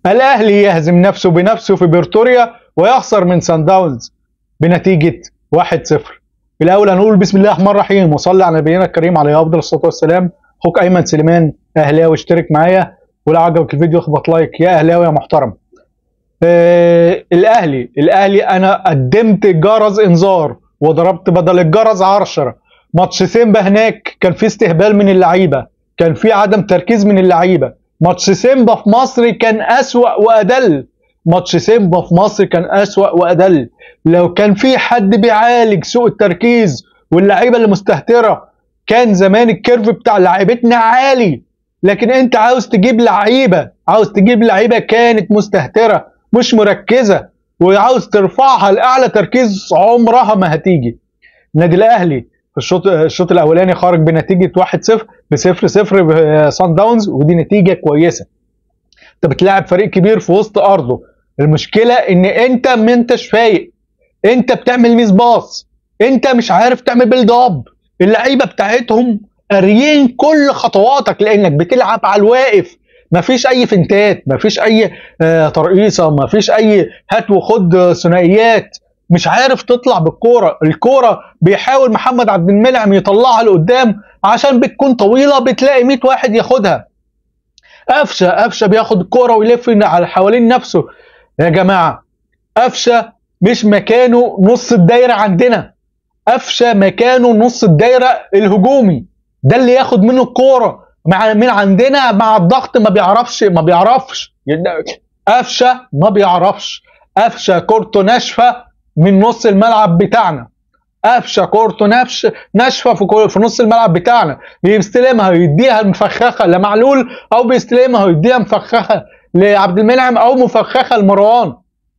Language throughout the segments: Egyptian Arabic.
الاهلي يهزم نفسه بنفسه في بريتوريا ويخسر من سان داونز بنتيجه 1-0 الاول هنقول بسم الله الرحمن الرحيم وصلي على نبينا الكريم عليه افضل الصلاه والسلام اخوك ايمن سليمان اهلاوي اشترك معايا ولو عجبك الفيديو اخبط لايك يا اهلاوي يا محترم آه الاهلي الاهلي انا قدمت جرس انذار وضربت بدل الجرس 10 ماتش سيمبا هناك كان في استهبال من اللعيبه كان في عدم تركيز من اللعيبه ماتش سيمبا في مصر كان اسوا وادل ماتش سيمبا في مصر كان اسوا وادل لو كان في حد بيعالج سوء التركيز واللعيبه اللي مستهتره كان زمان الكيرف بتاع لعيبتنا عالي لكن انت عاوز تجيب لعيبه عاوز تجيب لعيبه كانت مستهتره مش مركزه وعاوز ترفعها لاعلى تركيز عمرها ما هتيجي النادي الاهلي في الشوط الشوط الاولاني خرج بنتيجه 1-0 ب 0-0 صن داونز ودي نتيجه كويسه انت بتلاعب فريق كبير في وسط ارضه المشكله ان انت ما انتش فايق انت بتعمل ميس باص انت مش عارف تعمل بيلد اب اللعيبه بتاعتهم قاريين كل خطواتك لانك بتلعب على الواقف مفيش اي فنتات مفيش اي آه ترقيصه مفيش اي هات وخد ثنائيات مش عارف تطلع بالكوره الكوره بيحاول محمد عبد المنعم يطلعها لقدام عشان بتكون طويله بتلاقي 100 واحد ياخدها قفشه قفشه بياخد الكوره ويلف على حوالين نفسه يا جماعه قفشه مش مكانه نص الدايره عندنا قفشه مكانه نص الدايره الهجومي ده اللي ياخد منه الكوره مع من عندنا مع الضغط ما بيعرفش ما بيعرفش قفشه ما بيعرفش قفشه كورته ناشفه من نص الملعب بتاعنا قفشه كورته نفش ناشفه في في نص الملعب بتاعنا بيستلمها ويديها مفخخه لمعلول او بيستلمها ويديها مفخخه لعبد المنعم او مفخخه لمروان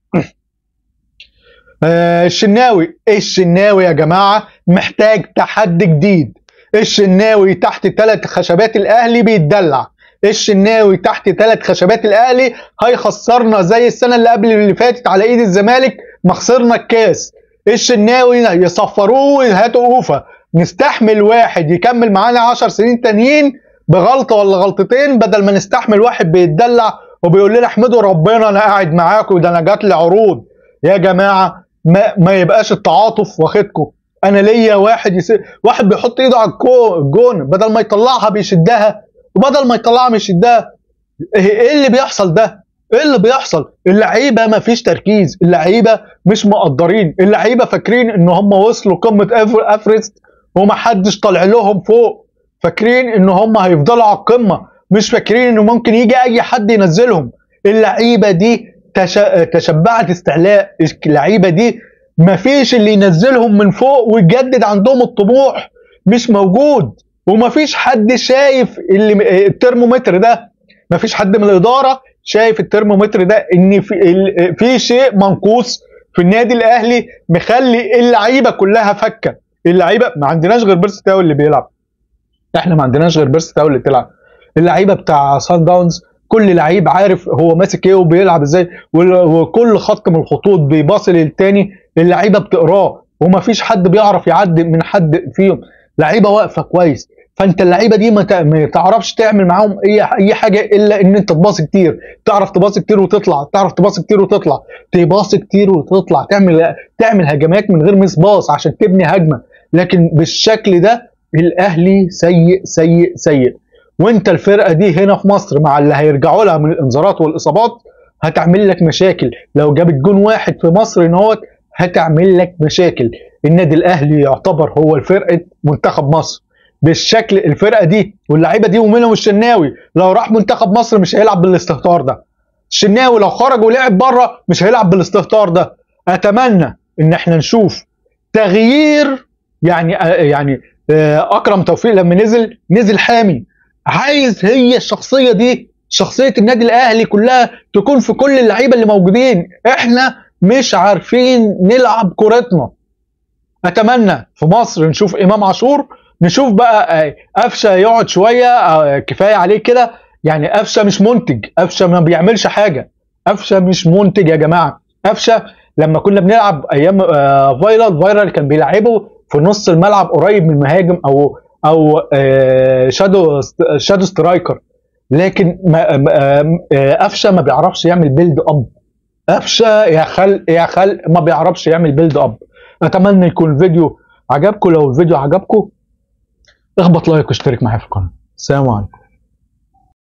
آه الشناوي الشناوي يا جماعه محتاج تحدي جديد الشناوي تحت ثلاث خشبات الاهلي بيتدلع الشناوي تحت ثلاث خشبات الاهلي هيخسرنا زي السنه اللي قبل اللي فاتت على ايد الزمالك ما خسرنا الكاس الشناوي يصفروه ويهاتوا اوفا نستحمل واحد يكمل معانا 10 سنين تانيين بغلطه ولا غلطتين بدل ما نستحمل واحد بيتدلع وبيقول لنا احمدوا ربنا انا قاعد معاكم ده انا جات لي عروض يا جماعه ما, ما يبقاش التعاطف واخدكم انا ليا واحد يسير واحد بيحط ايده على الجون بدل ما يطلعها بيشدها وبدل ما يطلعها بيشدها ايه اللي بيحصل ده ايه اللي بيحصل اللعيبه ما فيش تركيز اللعيبه مش مقدرين اللعيبه فاكرين ان هم وصلوا قمه افرست ومحدش طالع لهم فوق فاكرين ان هم هيفضلوا على القمه مش فاكرين انه ممكن يجي اي حد ينزلهم اللعيبه دي تش... تشبعت استعلاء اللعيبه دي مفيش اللي ينزلهم من فوق ويجدد عندهم الطموح مش موجود ومفيش حد شايف اللي الترمومتر ده مفيش حد من الاداره شايف الترمومتر ده ان في في شيء منقوص في النادي الاهلي مخلي اللعيبه كلها فكه اللعيبه ما عندناش غير بيرس تاو اللي بيلعب احنا ما عندناش غير بيرس تاو اللي بتلعب اللعيبه بتاع سان داونز كل لعيب عارف هو ماسك ايه وبيلعب ازاي وكل خط من الخطوط بيباصي للتاني اللعيبه بتقراه ومفيش حد بيعرف يعدي من حد فيهم لعيبه واقفه كويس فانت اللعيبه دي ما تعرفش تعمل معاهم اي اي حاجه الا ان انت تباصي كتير تعرف تباصي كتير وتطلع تعرف تباصي كتير وتطلع تباصي كتير وتطلع تعمل تعمل هجمات من غير مس باص عشان تبني هجمه لكن بالشكل ده الاهلي سيء سيء سيء وانت الفرقه دي هنا في مصر مع اللي هيرجعوا لها من الانذارات والاصابات هتعمل لك مشاكل لو جابت جون واحد في مصر ان هو هتعمل لك مشاكل النادي الاهلي يعتبر هو الفرقه منتخب مصر بالشكل الفرقه دي واللعيبه دي ومنهم الشناوي لو راح منتخب مصر مش هيلعب بالاستهتار ده الشناوي لو خرج ولعب بره مش هيلعب بالاستهتار ده اتمنى ان احنا نشوف تغيير يعني يعني اكرم توفيق لما نزل نزل حامي عايز هي الشخصيه دي شخصيه النادي الاهلي كلها تكون في كل اللعيبه اللي موجودين احنا مش عارفين نلعب كورتنا اتمنى في مصر نشوف امام عاشور نشوف بقى قفشه يقعد شويه كفايه عليه كده يعني قفشه مش منتج قفشه ما بيعملش حاجه قفشه مش منتج يا جماعه قفشه لما كنا بنلعب ايام فايرال فايرال كان بيلعبه في نص الملعب قريب من المهاجم او او شادو شادو سترايكر لكن ما ما- آه، قفشه ما بيعرفش يعمل بيلد اب قفشه يا خل يا خل ما بيعرفش يعمل بيلد اب اتمنى يكون الفيديو عجبكم لو الفيديو عجبكم اخبط لايك واشترك معايا في القناه السلام عليكم